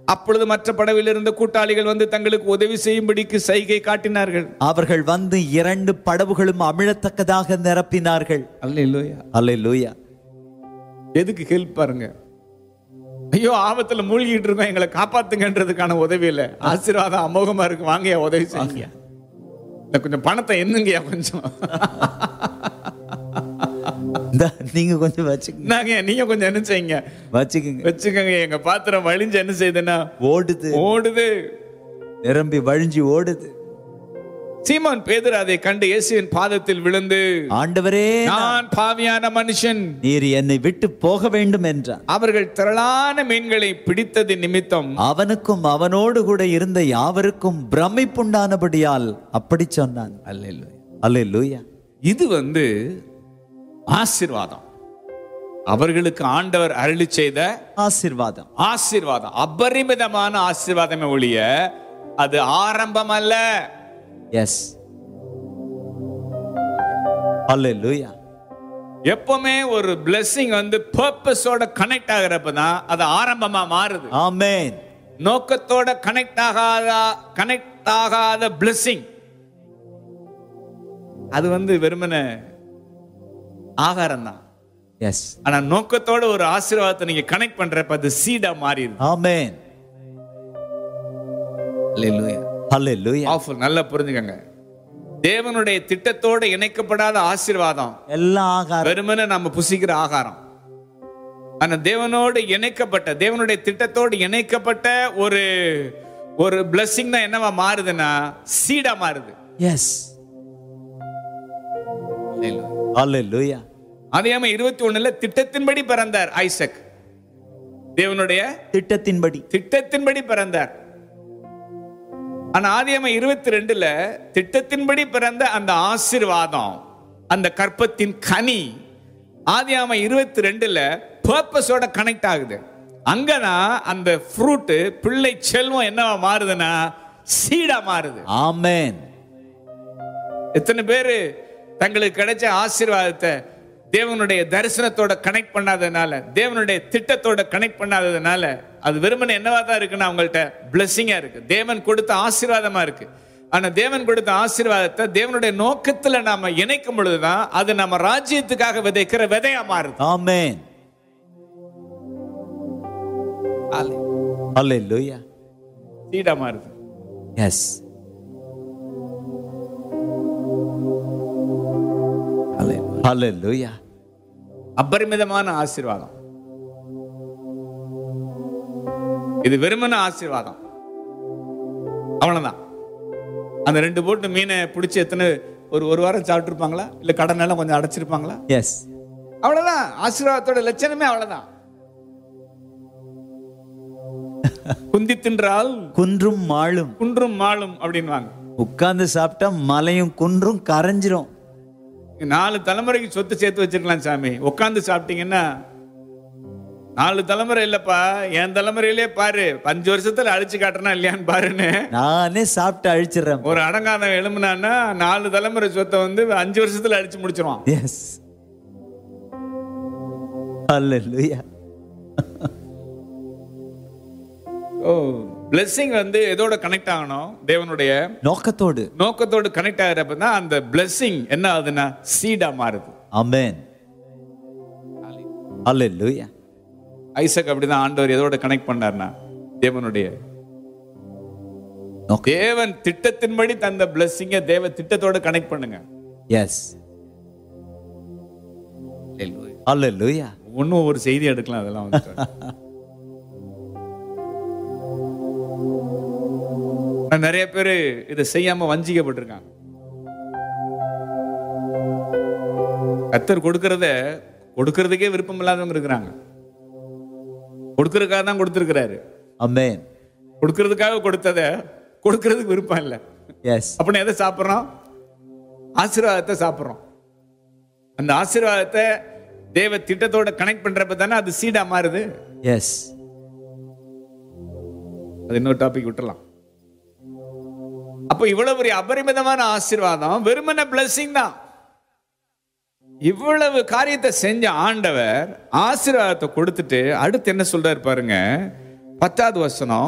அப்பொழுது மற்ற படவில் இருந்த கூட்டாளிகள் வந்து தங்களுக்கு உதவி செய்யும்படிக்கு சைகை காட்டினார்கள் அவர்கள் வந்து இரண்டு படவுகளும் அமிழத்தக்கதாக நிரப்பினார்கள் அல்லேலூயா அல்லேலூயா எதுக்கு ஹெல்ப் பாருங்க ஐயோ ஆபத்துல மூழ்கிட்டு இருக்கோம் எங்களை காப்பாத்துங்கன்றதுக்கான உதவி இல்ல ஆசீர்வாதம் அமோகமா இருக்கு வாங்கயா உதவி செய்யுங்க இந்த கொஞ்சம் பணத்தை என்னங்கய்யா கொஞ்சம் இந்தா, நீங்க கொஞ்சம் வச்சுக்கங்க நாங்க நீங்க கொஞ்சம் என்ன செய்யுங்க வச்சுக்கங்க வச்சுக்கோங்க எங்க பாத்திரம் வழிஞ்சு என்ன செய்யுதுன்னா ஓடுது ஓடுது நிரம்பி வழிஞ்சு ஓடுது சீமான் பேதர் அதை கண்டு இயேசுவின் பாதத்தில் விழுந்து ஆண்டவரே நான் பாவியான மனுஷன் நீர் என்னை விட்டு போக வேண்டும் என்றான் அவர்கள் திரளான மீன்களை பிடித்தது நிமித்தம் அவனுக்கும் அவனோடு கூட இருந்த யாவருக்கும் பிரமிப்புண்டானபடியால் அப்படி சொன்னான் அல்லேலூயா இது வந்து ஆசீர்வாதம் அவர்களுக்கு ஆண்டவர் அருளி செய்த ஆசீர்வாதம் ஆசீர்வாதம் அபரிமிதமான ஆசீர்வாதமே ஒழிய அது ஆரம்பம் அல்ல எஸ் அல்லேலூயா எப்பவுமே ஒரு blessing வந்து பர்பஸோட கனெக்ட் ஆகிறப்ப தான் அது ஆரம்பமா மாறுது ஆமென் நோக்கத்தோட கனெக்ட் ஆகாத கனெக்ட் ஆகாத blessing அது வந்து வெறுமனே ஆகாரம் தான் எஸ் ஆனா நோக்கத்தோட ஒரு ஆசீர்வாதத்தை நீங்க கனெக்ட் பண்றப்ப அது சீடா மாறிடுது ஆமென் அல்லேலூயா ஆஃபுல் நல்லா புரிஞ்சுக்கங்க தேவனுடைய திட்டத்தோட இணைக்கப்படாத ஆசீர்வாதம் எல்லாம் ஆகாரம் வெறுமனே நம்ம புசிக்கிற ஆகாரம் ஆனா தேவனோடு இணைக்கப்பட்ட தேவனுடைய திட்டத்தோடு இணைக்கப்பட்ட ஒரு ஒரு blessing தான் என்னவா மாறுதுன்னா சீடா மாறுது எஸ் அல்லேலூயா அதே இருபத்தி ஒண்ணுல திட்டத்தின்படி பிறந்தார் ஐசக் தேவனுடைய திட்டத்தின்படி திட்டத்தின்படி பிறந்தார் ஆனா ஆதியாம இருபத்தி ரெண்டுல திட்டத்தின்படி பிறந்த அந்த ஆசீர்வாதம் அந்த கற்பத்தின் கனி ஆதியாம இருபத்தி ரெண்டுல பர்பஸோட கனெக்ட் ஆகுது அங்கதான் அந்த ஃப்ரூட் பிள்ளை செல்வம் என்னவா மாறுதுன்னா சீடா மாறுது ஆமென் எத்தனை பேரு தங்களுக்கு கிடைச்ச ஆசீர்வாதத்தை தேவனுடைய தரிசனத்தோட கனெக்ட் பண்ணாததுனால தேவனுடைய திட்டத்தோட கனெக்ட் பண்ணாததுனால அது வெறுமனே என்னவா தான் இருக்குன்னா அவங்கள்ட்ட பிளெஸ்ஸிங்கா இருக்கு தேவன் கொடுத்த ஆசீர்வாதமா இருக்கு ஆனா தேவன் கொடுத்த ஆசீர்வாதத்தை தேவனுடைய நோக்கத்துல நாம இணைக்கும் பொழுதுதான் அது நம்ம ராஜ்யத்துக்காக விதைக்கிற விதையா மாறுது ஆமென் அல்லேலூயா சீடா மாறுது எஸ் அல்லேலூயா அபரிமிதமான ஆசீர்வாதம் இது வெறுமன ஆசீர்வாதம் அவ்வளவுதான் அந்த ரெண்டு போட்டு மீனை பிடிச்சி எத்தனை ஒரு ஒரு வாரம் சாப்பிட்டுருப்பாங்களா இல்ல கடன் எல்லாம் கொஞ்சம் அடைச்சிருப்பாங்களா எஸ் அவ்வளவுதான் ஆசீர்வாதத்தோட லட்சணமே அவ்வளவுதான் குந்தி தின்றால் குன்றும் மாளும் குன்றும் மாளும் அப்படின்வாங்க உட்கார்ந்து சாப்பிட்டா மலையும் குன்றும் கரைஞ்சிரும் நாலு தலைமுறைக்கு சொத்து சேர்த்து வச்சிருக்கலாம் சாமி உட்காந்து சாப்பிட்டீங்கன்னா நாலு தலைமுறை இல்லப்பா என் தலைமுறையிலே பாரு அஞ்சு வருஷத்துல அழிச்சு காட்டுறனா இல்லையான்னு பாருன்னு நானே சாப்பிட்டு அழிச்சிடுறேன் ஒரு அடங்காதம் எழும்புனான்னா நாலு தலைமுறை சொத்தை வந்து அஞ்சு வருஷத்துல அழிச்சு முடிச்சிருவான் எஸ் அல்லேலூயா ஓ blessing வந்து எதோட கனெக்ட் ஆகணும் தேவனுடைய நோக்கத்தோடு நோக்கத்தோடு கனெக்ட் ஆகிறப்ப தான் அந்த blessing என்ன ஆகுதுன்னா சீடா மாறுது ஆமென் அல்லேலூயா ஐசக் அப்படிதான் ஆண்டவர் எதோட கனெக்ட் பண்ணார்னா தேவனுடைய நோக்கம். தேவன் திட்டத்தின்படி தந்த பிளஸ்ஸிங்க தேவ திட்டத்தோட கனெக்ட் பண்ணுங்க எஸ் அல்லேலூயா ஒன்னும் ஒரு செய்தி எடுக்கலாம் அதெல்லாம் வந்து ஆனா நிறைய பேர் இதை செய்யாம வஞ்சிக்கப்பட்டிருக்காங்க கத்தர் கொடுக்கறத கொடுக்கறதுக்கே விருப்பம் இல்லாதவங்க இருக்கிறாங்க கொடுக்கறதுக்காக தான் கொடுத்திருக்கிறாரு ஆமென் கொடுக்கறதுக்காக கொடுத்தத கொடுக்கறதுக்கு விருப்பம் இல்லை எஸ் அப்படின்னு எதை சாப்பிட்றோம் ஆசீர்வாதத்தை சாப்பிட்றோம் அந்த ஆசீர்வாதத்தை தேவ திட்டத்தோட கனெக்ட் பண்றப்ப தானே அது சீடா மாறுது எஸ் அது இன்னொரு டாபிக் விட்டுறலாம் அப்போ இவ்வளவு பெரிய அபரிமிதமான ஆசீர்வாதம் வெறுமன blessing தான் இவ்வளவு காரியத்தை செஞ்ச ஆண்டவர் ஆசீர்வாதத்தை கொடுத்துட்டு அடுத்து என்ன சொல்றாரு பாருங்க பத்தாவது வசனம்